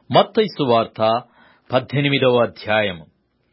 మత్తయి సువార్త పద్దెనిమిదవ అధ్యాయము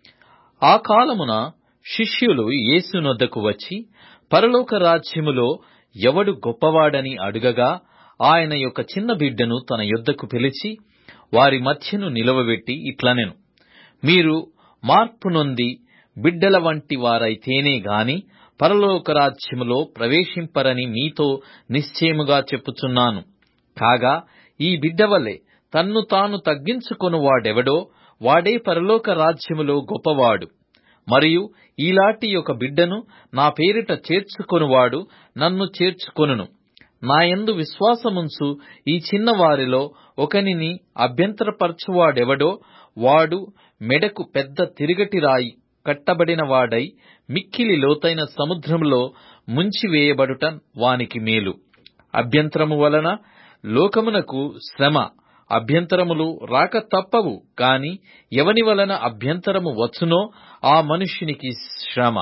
ఆ కాలమున శిష్యులు యేసునొద్దకు వచ్చి పరలోక రాజ్యములో ఎవడు గొప్పవాడని అడుగగా ఆయన యొక్క చిన్న బిడ్డను తన యొద్దకు పిలిచి వారి మధ్యను నిలువబెట్టి ఇట్లనెను మీరు మార్పు నొంది బిడ్డల వంటి వారైతేనే గాని పరలోక రాజ్యములో ప్రవేశింపరని మీతో నిశ్చయముగా చెప్పుచున్నాను కాగా ఈ బిడ్డ వలె తన్ను తాను తగ్గించుకొనువాడెవడో వాడే పరలోక రాజ్యములో గొప్పవాడు మరియు ఈలాటి ఒక బిడ్డను నా పేరిట చేర్చుకొనువాడు నన్ను చేర్చుకొనును నాయందు విశ్వాసముంచు ఈ చిన్నవారిలో ఒకనిని అభ్యంతరపరచువాడెవడో వాడు మెడకు పెద్ద తిరుగటి రాయి కట్టబడిన వాడై మిక్కిలి లోతైన సముద్రములో ముంచివేయబడుట వానికి మేలు అభ్యంతరము వలన లోకమునకు శ్రమ అభ్యంతరములు రాక తప్పవు కాని ఎవని వలన అభ్యంతరము వచ్చునో ఆ మనుష్యునికి శ్రమ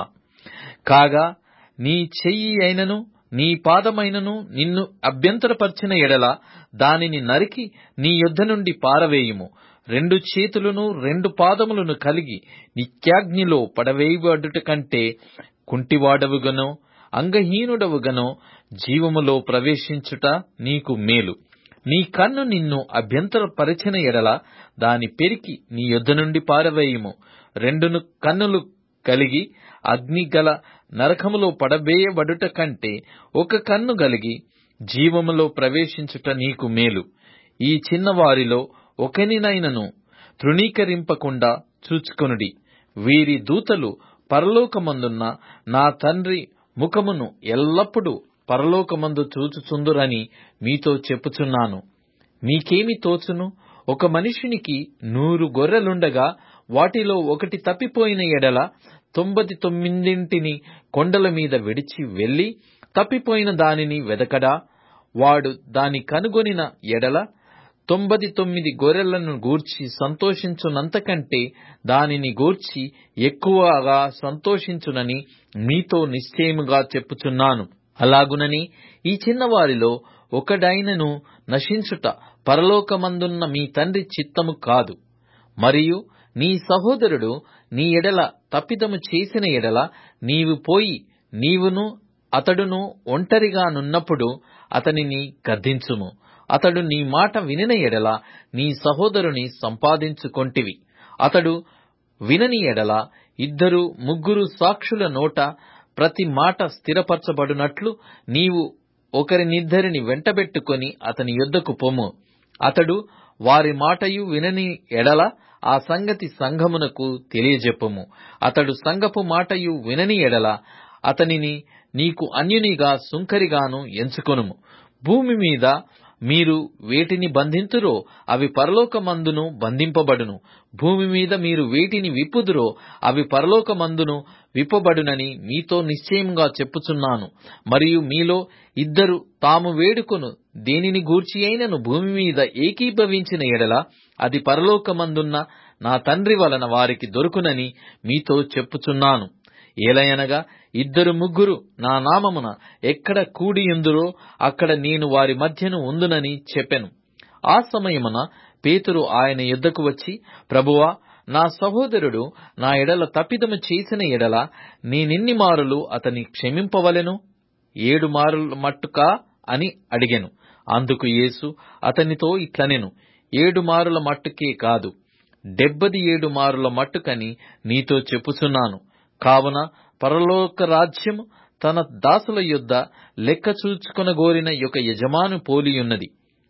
కాగా నీ చెయ్యి అయినను నీ పాదమైనను నిన్ను అభ్యంతరపరిచిన ఎడల దానిని నరికి నీ యొద్ద నుండి పారవేయుము రెండు చేతులను రెండు పాదములను కలిగి నిత్యాగ్నిలో పడవేయబడుట కంటే కుంటివాడవుగనో అంగహీనుడవుగనో జీవములో ప్రవేశించుట నీకు మేలు నీ కన్ను నిన్ను అభ్యంతరపరిచిన ఎడల దాని పెరికి నీ యొద్ద నుండి పారవేయుము రెండును కన్నులు కలిగి అగ్నిగల నరకములో పడవేయబడుట కంటే ఒక కన్ను గలిగి జీవములో ప్రవేశించుట నీకు మేలు ఈ చిన్నవారిలో ఒకనినైనను తృణీకరింపకుండా చూచుకొనుడి వీరి దూతలు పరలోకమందున్న నా తండ్రి ముఖమును ఎల్లప్పుడూ పరలోకమందు చూచుచుందురని మీతో చెప్పుచున్నాను మీకేమి తోచును ఒక మనుషునికి నూరు గొర్రెలుండగా వాటిలో ఒకటి తప్పిపోయిన ఎడల తొంభది తొమ్మిదింటిని కొండల మీద విడిచి వెళ్లి తప్పిపోయిన దానిని వెదకడా వాడు దాని కనుగొనిన ఎడల తొంభది తొమ్మిది గొర్రెలను గూర్చి సంతోషించునంతకంటే దానిని గూర్చి ఎక్కువగా సంతోషించునని మీతో నిశ్చయముగా చెప్పుచున్నాను అలాగునని ఈ చిన్నవారిలో ఒకడైనను నశించుట పరలోకమందున్న మీ తండ్రి చిత్తము కాదు మరియు నీ సహోదరుడు నీ ఎడల తప్పిదము చేసిన ఎడల నీవు పోయి నీవును అతడును ఒంటరిగా నున్నప్పుడు అతనిని గద్దించుము అతడు నీ మాట వినిన ఎడల నీ సహోదరుని సంపాదించుకొంటివి అతడు వినని ఎడల ఇద్దరు ముగ్గురు సాక్షుల నోట ప్రతి మాట స్థిరపరచబడినట్లు నీవు ఒకరినిద్దరిని వెంటబెట్టుకొని అతని యొద్దకు పొమ్ము అతడు వారి మాటయు వినని ఎడల ఆ సంగతి సంఘమునకు తెలియజెప్పుము అతడు సంఘపు మాటయు వినని ఎడల అతనిని నీకు అన్యునిగా సుంకరిగాను ఎంచుకొనుము భూమి మీద మీరు వేటిని బంధింతురో అవి పరలోకమందును బంధింపబడును భూమి మీద మీరు వేటిని విప్పుదురో అవి పరలోకమందును విప్పబడునని మీతో నిశ్చయముగా చెప్పుచున్నాను మరియు మీలో ఇద్దరు తాము వేడుకొను దేనిని గూర్చి అయినను భూమి మీద ఏకీభవించిన ఎడల అది పరలోకమందున్న నా తండ్రి వలన వారికి దొరుకునని మీతో చెప్పుచున్నాను ఏలయనగా ఇద్దరు ముగ్గురు నా నామమున ఎక్కడ కూడియుందురో అక్కడ నేను వారి మధ్యను ఉందునని చెప్పెను ఆ సమయమున పేతురు ఆయన యుద్ధకు వచ్చి ప్రభువా నా సహోదరుడు నా ఎడల తప్పిదము చేసిన ఎడల నేనెన్ని మారులు అతని క్షమింపవలెను ఏడు మారుల మట్టుకా అని అడిగెను అందుకు యేసు అతనితో ఇట్లనెను ఏడు మారుల మట్టుకే కాదు డెబ్బది ఏడు మారుల మట్టుకని నీతో చెప్పుచున్నాను కావున పరలోక రాజ్యము తన దాసుల యొద్ద లెక్క చూచుకొనగోరిన యొక్క యజమాను పోలియున్నది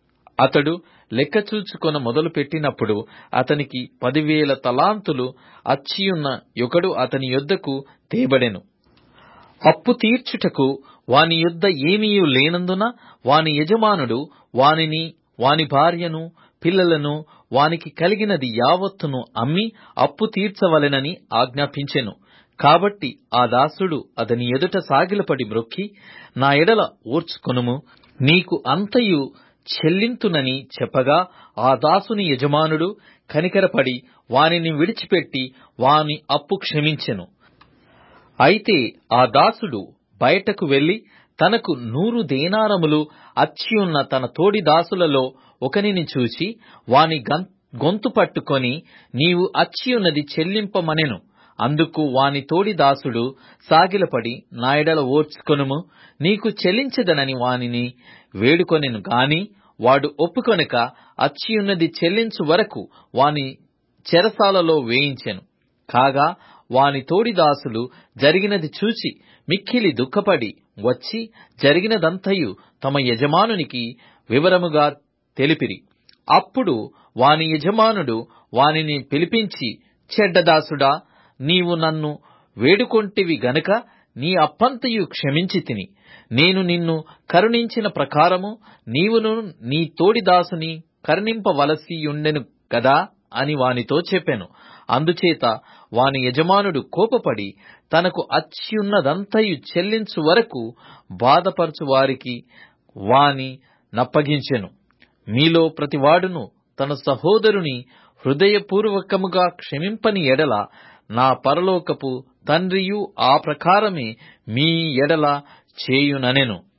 అతడు లెక్క చూచుకొన మొదలు పెట్టినప్పుడు అతనికి పదివేల తలాంతులు అచ్చియున్న ఒకడు అతని యొద్దకు తేబడెను అప్పు తీర్చుటకు వాని యొద్ద ఏమీయూ లేనందున వాని యజమానుడు వానిని వాని భార్యను పిల్లలను వానికి కలిగినది యావత్తును అమ్మి అప్పు తీర్చవలెనని ఆజ్ఞాపించెను కాబట్టి ఆ దాసుడు అతని ఎదుట సాగిలపడి మ్రొక్కి నా ఎడల ఓర్చుకొనుము నీకు అంతయు చెల్లింతునని చెప్పగా ఆ దాసుని యజమానుడు కనికరపడి వానిని విడిచిపెట్టి వాని అప్పు క్షమించెను అయితే ఆ దాసుడు బయటకు వెళ్లి తనకు నూరు దేనారములు అచ్చియున్న తన తోడి దాసులలో ఒకనిని చూసి వాని గం గొంతు పట్టుకొని నీవు అచ్చియున్నది చెల్లింపమనెను అందుకు వాని తోడి దాసుడు సాగిలపడి నా ఎడల ఓర్చుకొనుము నీకు చెల్లించదనని వానిని వేడుకొనెను గాని వాడు ఒప్పుకొనక అచ్చియున్నది చెల్లించు వరకు వాని చెరసాలలో వేయించెను కాగా వాని తోడి దాసులు జరిగినది చూచి మిక్కిలి దుఃఖపడి వచ్చి జరిగినదంతయు తమ యజమానునికి వివరముగా తెలిపిరి అప్పుడు వాని యజమానుడు వానిని పిలిపించి చెడ్డదాసుడా నీవు నన్ను వేడుకొంటివి గనుక నీ అప్పంతయు క్షమించి తిని నేను నిన్ను కరుణించిన ప్రకారము నీవును నీ తోడి దాసుని కరుణింపవలసియుండెను గదా అని వానితో చెప్పెను అందుచేత వాని యజమానుడు కోపపడి తనకు అచ్చియున్నదంతయు చెల్లించు వరకు బాధపరచు వారికి వాని నప్పగించెను మీలో ప్రతివాడును తన సహోదరుని హృదయపూర్వకముగా క్షమింపని ఎడల నా పరలోకపు తండ్రియు ఆ ప్రకారమే మీ ఎడల చేయుననెను